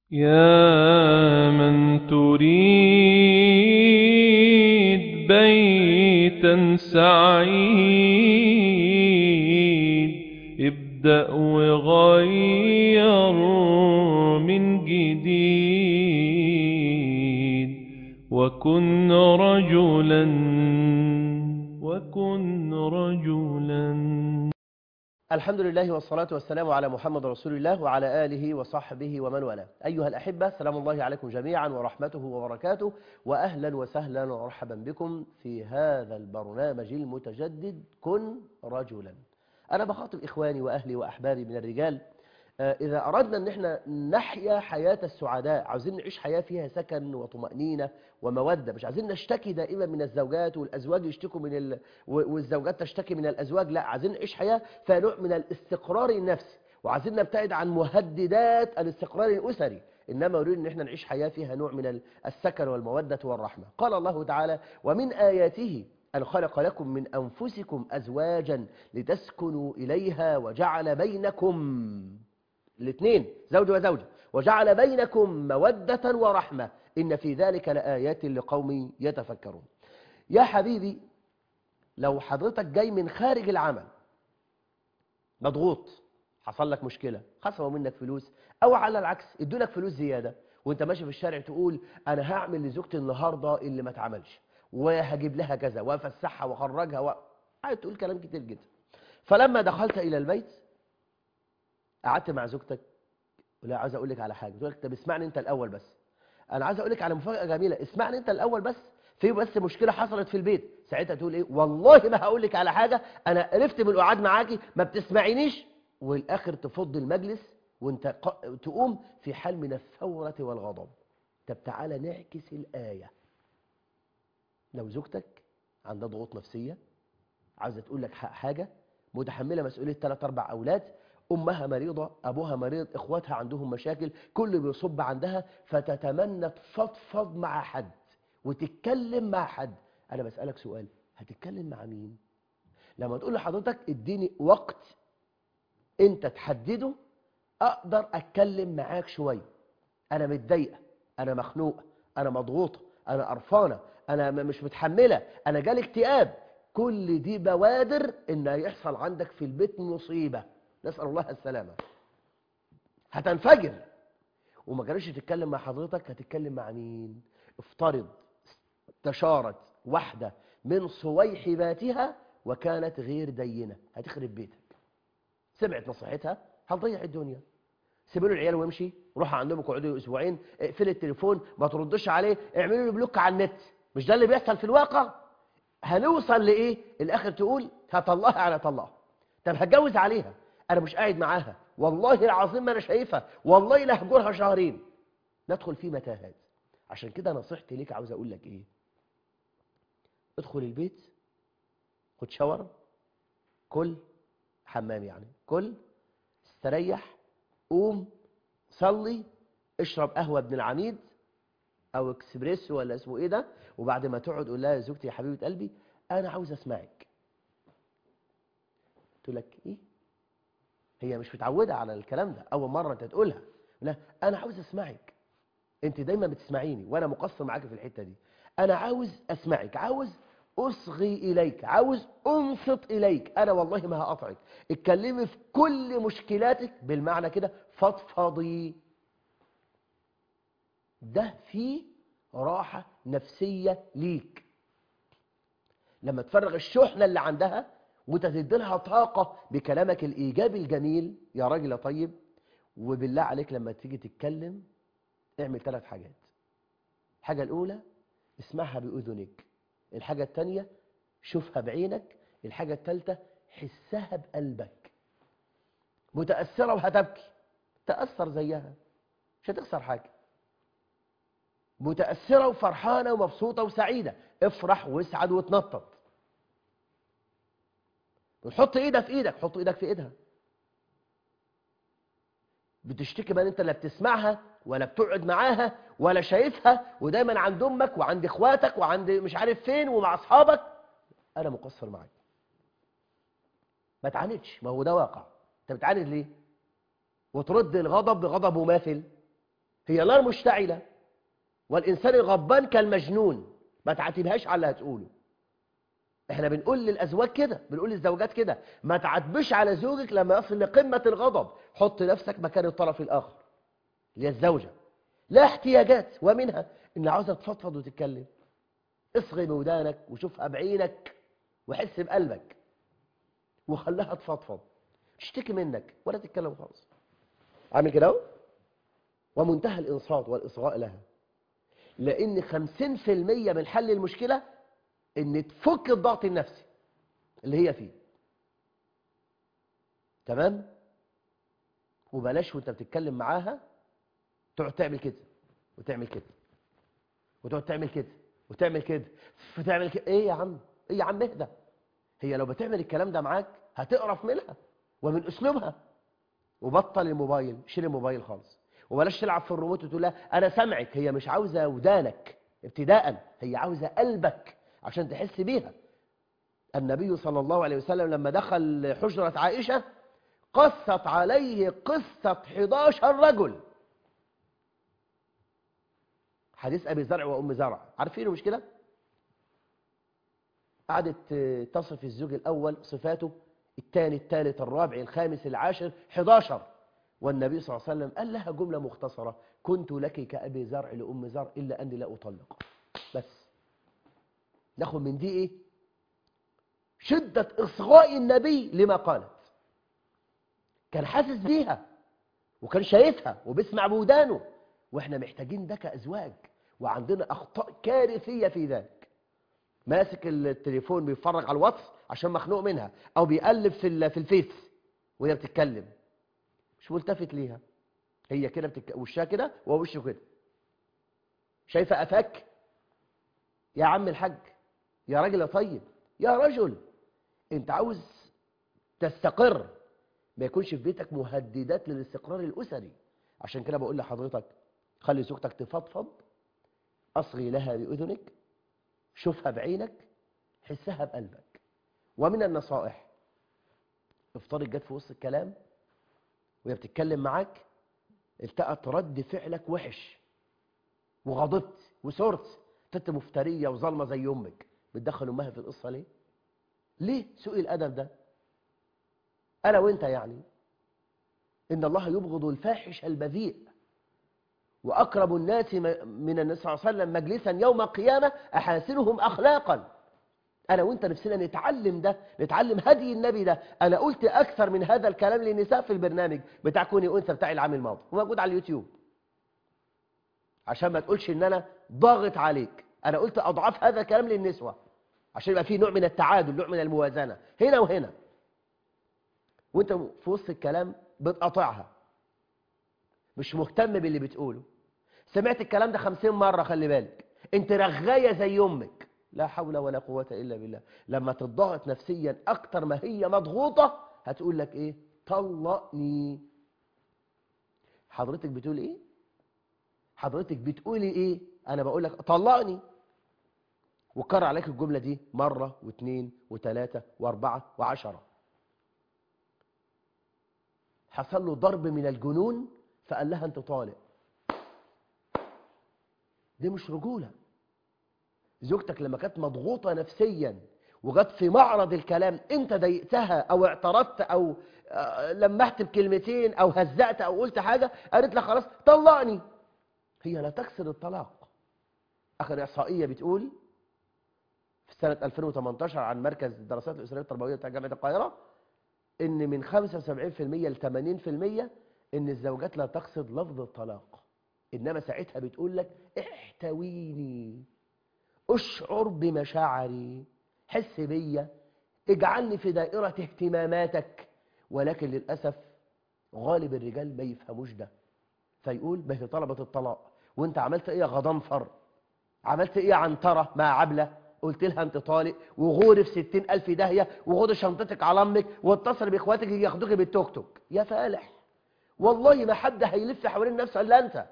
يا من تريد بيتا سعيد ابدأ وغير من جديد وكن رجلا وكن رجلا الحمد لله والصلاة والسلام على محمد رسول الله وعلى آله وصحبه ومن والاه أيها الأحبة سلام الله عليكم جميعا ورحمته وبركاته وأهلا وسهلا ومرحبا بكم في هذا البرنامج المتجدد كن رجلا أنا بخاطب إخواني وأهلي وأحبابي من الرجال آه، إذا أردنا أن احنا نحيا حياة السعداء عاوزين نعيش حياة فيها سكن وطمأنينة ومودة مش عايزين نشتكي دائما من الزوجات والأزواج يشتكوا من ال... و- والزوجات تشتكي من الأزواج لا عايزين نعيش حياة فيها نوع من الاستقرار النفسي وعايزين نبتعد عن مهددات الاستقرار الأسري إنما نريد أن احنا نعيش حياة فيها نوع من السكن والمودة والرحمة قال الله تعالى ومن آياته أن خلق لكم من أنفسكم أزواجا لتسكنوا إليها وجعل بينكم الاثنين زوج وزوجة وجعل بينكم مودة ورحمة إن في ذلك لآيات لقوم يتفكرون يا حبيبي لو حضرتك جاي من خارج العمل مضغوط حصل لك مشكلة خصموا منك فلوس أو على العكس ادوا لك فلوس زيادة وانت ماشي في الشارع تقول أنا هعمل لزوجتي النهاردة اللي ما اتعملش وهجيب لها كذا وافسحها واخرجها و... عايز تقول كلام كتير جدا فلما دخلت إلى البيت قعدت مع زوجتك لا عايز اقول لك على حاجه تقول لك طب اسمعني انت الاول بس انا عايز اقول لك على مفاجاه جميله اسمعني انت الاول بس في بس مشكله حصلت في البيت ساعتها تقول ايه والله ما هقول لك على حاجه انا قرفت من القعاد معاكي ما بتسمعينيش والاخر تفض المجلس وانت ق- تقوم في حال من الثوره والغضب طب تعالى نعكس الايه لو زوجتك عندها ضغوط نفسيه عايزه تقول لك ح- حاجه متحمله مسؤوليه ثلاث اربع اولاد امها مريضه ابوها مريض اخواتها عندهم مشاكل كل بيصب عندها فتتمنى تفضفض مع حد وتتكلم مع حد انا بسالك سؤال هتتكلم مع مين لما تقول لحضرتك اديني وقت انت تحدده اقدر اتكلم معاك شويه انا متضايقه انا مخنوقه انا مضغوطه انا قرفانه انا م- مش متحمله انا جالي اكتئاب كل دي بوادر ان يحصل عندك في البيت مصيبه نسال الله السلامه هتنفجر وما كانش تتكلم مع حضرتك هتتكلم مع مين افترض استشارت واحده من صويحباتها وكانت غير دينه هتخرب بيتك سمعت نصيحتها هتضيع الدنيا سيبوا له العيال وامشي روحوا عندهم اقعدوا اسبوعين اقفل التليفون ما تردش عليه اعملوا له بلوك على النت مش ده اللي بيحصل في الواقع هنوصل لايه الاخر تقول هطلقها على طلقها طب هتجوز عليها انا مش قاعد معاها والله العظيم ما انا شايفها والله لا هجورها شهرين ندخل في متاهات عشان كده نصيحتي ليك عاوز اقول لك ايه ادخل البيت خد شاور كل حمام يعني كل استريح قوم صلي اشرب قهوه ابن العميد او اكسبريسو ولا اسمه ايه ده وبعد ما تقعد قول لها يا زوجتي يا حبيبه قلبي انا عاوز اسمعك تقول لك ايه هي مش متعوده على الكلام ده اول مره انت تقولها لا انا عاوز اسمعك انت دايما بتسمعيني وانا مقصر معاك في الحته دي انا عاوز اسمعك عاوز اصغي اليك عاوز انصت اليك انا والله ما هقطعك اتكلمي في كل مشكلاتك بالمعنى كده فضفضي ده فيه راحه نفسيه ليك لما تفرغ الشحنه اللي عندها وتدي لها طاقه بكلامك الايجابي الجميل يا راجل يا طيب وبالله عليك لما تيجي تتكلم اعمل ثلاث حاجات الحاجة الأولى اسمعها بأذنك الحاجة الثانية شوفها بعينك الحاجة الثالثة حسها بقلبك متأثرة وهتبكي تأثر زيها مش هتخسر حاجة متأثرة وفرحانة ومبسوطة وسعيدة افرح واسعد وتنطط وتحط ايدها في ايدك حط ايدك في ايدها بتشتكي بقى انت لا بتسمعها ولا بتقعد معاها ولا شايفها ودايما عند امك وعند اخواتك وعند مش عارف فين ومع اصحابك انا مقصر معاك ما تعاندش ما هو ده واقع انت بتعاند ليه وترد الغضب بغضب مماثل هي نار مشتعلة والإنسان الغضبان كالمجنون ما تعاتبهاش على اللي هتقوله احنا بنقول للأزواج كده بنقول للزوجات كده ما تعاتبش على زوجك لما يصل لقمة الغضب حط نفسك مكان الطرف الآخر اللي هي الزوجة لا احتياجات ومنها إن عاوزة تفضفض وتتكلم اصغي بودانك وشوفها بعينك وحس بقلبك وخليها تفضفض تشتكي منك ولا تتكلم خالص عامل كده اهو ومنتهى الإنصات والإصغاء لها لأن 50% من حل المشكلة إن تفك الضغط النفسي اللي هي فيه تمام وبلاش وانت بتتكلم معاها تقعد تعمل كده وتعمل كده وتقعد تعمل كده وتعمل كده وتعمل كده ايه يا عم ايه يا عم اهدى هي لو بتعمل الكلام ده معاك هتقرف منها ومن اسلوبها وبطل الموبايل شيل الموبايل خالص وبلاش تلعب في الريموت وتقول لها انا سامعك هي مش عاوزه ودانك ابتداء هي عاوزه قلبك عشان تحس بيها النبي صلى الله عليه وسلم لما دخل حجرة عائشة قصت عليه قصة 11 رجل حديث أبي زرع وأم زرع عارفينه مش كده؟ قعدت تصف الزوج الأول صفاته الثاني الثالث الرابع الخامس العاشر 11 والنبي صلى الله عليه وسلم قال لها جملة مختصرة كنت لك كأبي زرع لأم زرع إلا أني لا أطلق بس ناخد من دي إيه شدة إصغاء النبي لما قالت كان حاسس بيها وكان شايفها وبيسمع بودانه وإحنا محتاجين ده كأزواج وعندنا أخطاء كارثية في ذلك ماسك التليفون بيتفرج على الواتس عشان مخنوق منها أو بيقلب في في الفيس وهي بتتكلم مش ملتفت ليها هي كده بتك... وشها كده وهو وشه كده شايفه قفاك يا عم الحاج يا راجل يا طيب يا رجل انت عاوز تستقر ما يكونش في بيتك مهددات للاستقرار الاسري عشان كده بقول لحضرتك خلي زوجتك تفضفض اصغي لها باذنك شوفها بعينك حسها بقلبك ومن النصائح افترض جت في وسط الكلام وهي بتتكلم معاك التقت رد فعلك وحش وغضبت وسرت انت مفتريه وظالمه زي امك بتدخل امها في القصه ليه ليه سوء الادب ده انا وانت يعني ان الله يبغض الفاحش البذيء واقرب الناس من النبي صلى الله عليه وسلم مجلسا يوم القيامه احاسنهم اخلاقا انا وانت نفسنا نتعلم ده نتعلم هدي النبي ده انا قلت اكثر من هذا الكلام للنساء في البرنامج بتاع كوني انثى بتاع العام الماضي وموجود على اليوتيوب عشان ما تقولش ان انا ضاغط عليك انا قلت اضعاف هذا الكلام للنسوه عشان يبقى في نوع من التعادل نوع من الموازنه هنا وهنا وانت في وسط الكلام بتقاطعها مش مهتم باللي بتقوله سمعت الكلام ده خمسين مرة خلي بالك انت رغاية زي امك لا حول ولا قوة إلا بالله لما تضغط نفسيا أكتر ما هي مضغوطة هتقول لك إيه طلقني حضرتك بتقول إيه حضرتك بتقولي إيه أنا بقول لك طلقني وكرر عليك الجملة دي مرة واثنين وثلاثة واربعة وعشرة حصل له ضرب من الجنون فقال لها انت طالق دي مش رجولة زوجتك لما كانت مضغوطة نفسيا وجت في معرض الكلام انت ضايقتها او اعترضت او لمحت بكلمتين او هزأت او قلت حاجة قالت لك خلاص طلقني هي لا تكسر الطلاق اخر احصائية بتقول في سنة 2018 عن مركز الدراسات الأسرية التربوية بتاع جامعة القاهرة ان من 75% ل 80% ان الزوجات لا تقصد لفظ الطلاق انما ساعتها بتقول لك احتويني اشعر بمشاعري حس بيا اجعلني في دائرة اهتماماتك ولكن للأسف غالب الرجال ما يفهموش ده فيقول ما هي طلبة الطلاق وانت عملت ايه يا غضنفر عملت ايه يا عنترة مع عبلة قلت لها انت طالق وغوري في ستين ألف داهية وخدي شنطتك على امك واتصل باخواتك ياخدوك بالتوك توك يا فالح والله ما حد هيلف حوالين نفسه الا انت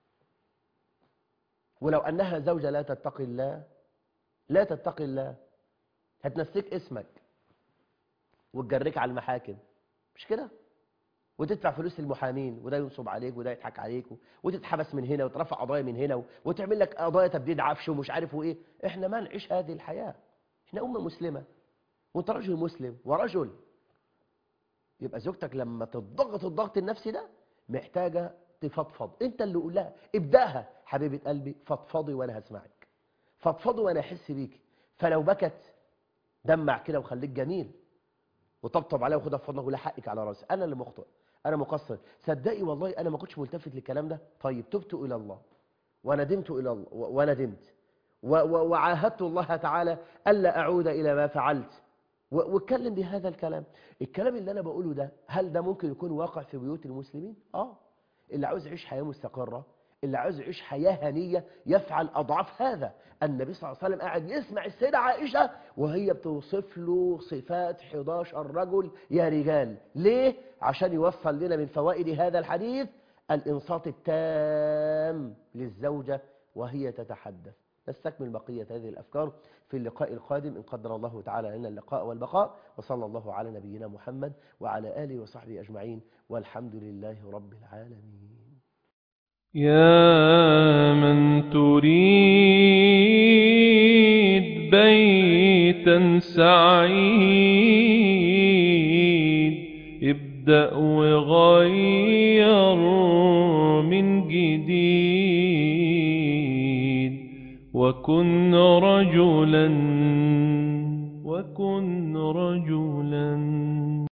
ولو انها زوجة لا تتقي الله لا تتقي الله هتنسيك اسمك وتجريك على المحاكم مش كده وتدفع فلوس للمحامين وده ينصب عليك وده يضحك عليك وتتحبس من هنا وترفع قضايا من هنا وتعمل لك قضايا تبديد عفش ومش عارف وايه احنا ما نعيش هذه الحياة احنا أمة مسلمة وانت رجل مسلم ورجل يبقى زوجتك لما تضغط الضغط النفسي ده محتاجة تفضفض انت اللي قول لها ابدأها حبيبة قلبي فضفضي وانا هسمعك فضفضي وانا احس بيكي فلو بكت دمع كده وخليك جميل وطبطب عليها وخدها في حضنك ولا حقك على راسي انا اللي مخطئ انا مقصر صدقي والله انا ما كنتش ملتفت للكلام ده طيب تبت الى الله وندمت الى الله وندمت وعاهدت الله تعالى الا اعود الى ما فعلت واتكلم بهذا الكلام الكلام اللي انا بقوله ده هل ده ممكن يكون واقع في بيوت المسلمين اه اللي عاوز يعيش حياه مستقره اللي عاوز يعيش حياه هنيه يفعل اضعاف هذا النبي صلى الله عليه وسلم قاعد يسمع السيدة عائشة وهي بتوصف له صفات 11 رجل يا رجال ليه؟ عشان يوصل لنا من فوائد هذا الحديث الإنصات التام للزوجة وهي تتحدث نستكمل بقية هذه الأفكار في اللقاء القادم إن قدر الله تعالى لنا اللقاء والبقاء وصلى الله على نبينا محمد وعلى آله وصحبه أجمعين والحمد لله رب العالمين يا من تريد بيتا سعيد ابدأ وغير من جديد وكن رجلا وكن